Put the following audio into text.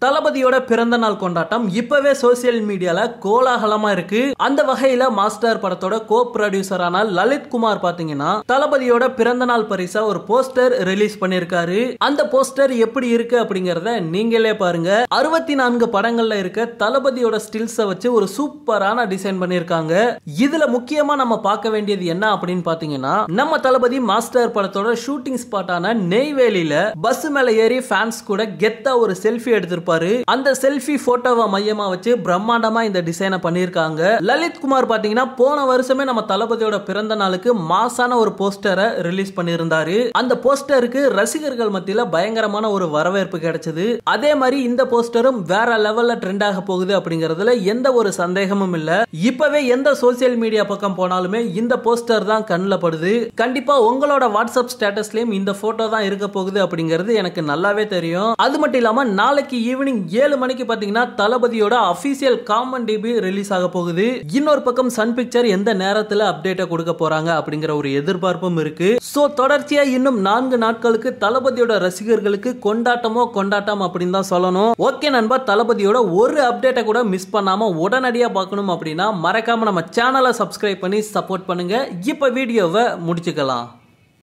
தளபதியோட பிறந்த நாள் கொண்டாட்டம் இப்பவே சோசியல் மீடியால கோலாகலமா இருக்கு அந்த வகையில மாஸ்டர் படத்தோட கோ ப்ரொடியூசரான லலித் குமார் பாத்தீங்கன்னா தளபதியோட பிறந்த நாள் பரிசா ஒரு போஸ்டர் ரிலீஸ் பண்ணிருக்காரு அந்த போஸ்டர் எப்படி இருக்கு அப்படிங்கறத நீங்களே பாருங்க அறுபத்தி நான்கு படங்கள்ல இருக்க தளபதியோட ஸ்டில்ஸ வச்சு ஒரு சூப்பரான டிசைன் பண்ணிருக்காங்க இதுல முக்கியமா நம்ம பார்க்க வேண்டியது என்ன அப்படின்னு பாத்தீங்கன்னா நம்ம தளபதி மாஸ்டர் படத்தோட ஷூட்டிங் ஸ்பாட்டான நெய்வேலியில பஸ் மேல ஏறி ஃபேன்ஸ் கூட கெத்தா ஒரு செல்ஃபி எடுத்திருப்பாரு அந்த செல்ஃபி போட்டோவை மையமா வச்சு பிரம்மாண்டமா இந்த டிசைனை பண்ணிருக்காங்க லலித் குமார் பாத்தீங்கன்னா போன வருஷமே நம்ம தளபதியோட பிறந்த நாளுக்கு மாசான ஒரு போஸ்டரை ரிலீஸ் பண்ணியிருந்தாரு அந்த போஸ்டருக்கு ரசிகர்கள் மத்தியில பயங்கரமான ஒரு வரவேற்பு கிடைச்சது அதே மாதிரி இந்த போஸ்டரும் வேற லெவல்ல ட்ரெண்ட் ஆக போகுது அப்படிங்கறதுல எந்த ஒரு சந்தேகமும் இல்ல இப்பவே எந்த சோசியல் மீடியா பக்கம் போனாலுமே இந்த போஸ்டர் தான் கண்ணில் படுது கண்டிப்பா உங்களோட வாட்ஸ்அப் ஸ்டேட்டஸ்லயும் இந்த போட்டோ தான் இருக்க போகுது அப்படிங்கிறது எனக்கு நல்லாவே தெரியும் அது மட்டும் இல்லாம நாளைக்கு ஈவினிங் ஏழு மணிக்கு பாத்தீங்கன்னா தளபதியோட அபிஷியல் காமன் டிபி ரிலீஸ் ஆக போகுது இன்னொரு பக்கம் சன் பிக்சர் எந்த நேரத்துல அப்டேட்டை கொடுக்க போறாங்க அப்படிங்கிற ஒரு எதிர்பார்ப்பும் இருக்கு சோ தொடர்ச்சியா இன்னும் நான்கு நாட்களுக்கு தளபதியோட ரசிகர்களுக்கு கொண்டாட்டமோ கொண்டாட்டம் அப்படின்னு தான் சொல்லணும் ஓகே நண்பா தளபதியோட ஒரு அப்டேட்டை கூட மிஸ் பண்ணாம உடனடியா பார்க்கணும் அப்படின்னா மறக்காம நம்ம சேனலை சப்ஸ்கிரைப் பண்ணி சப்போர்ட் பண்ணுங்க இப்ப வீடியோவை முடிச்சுக்கலாம்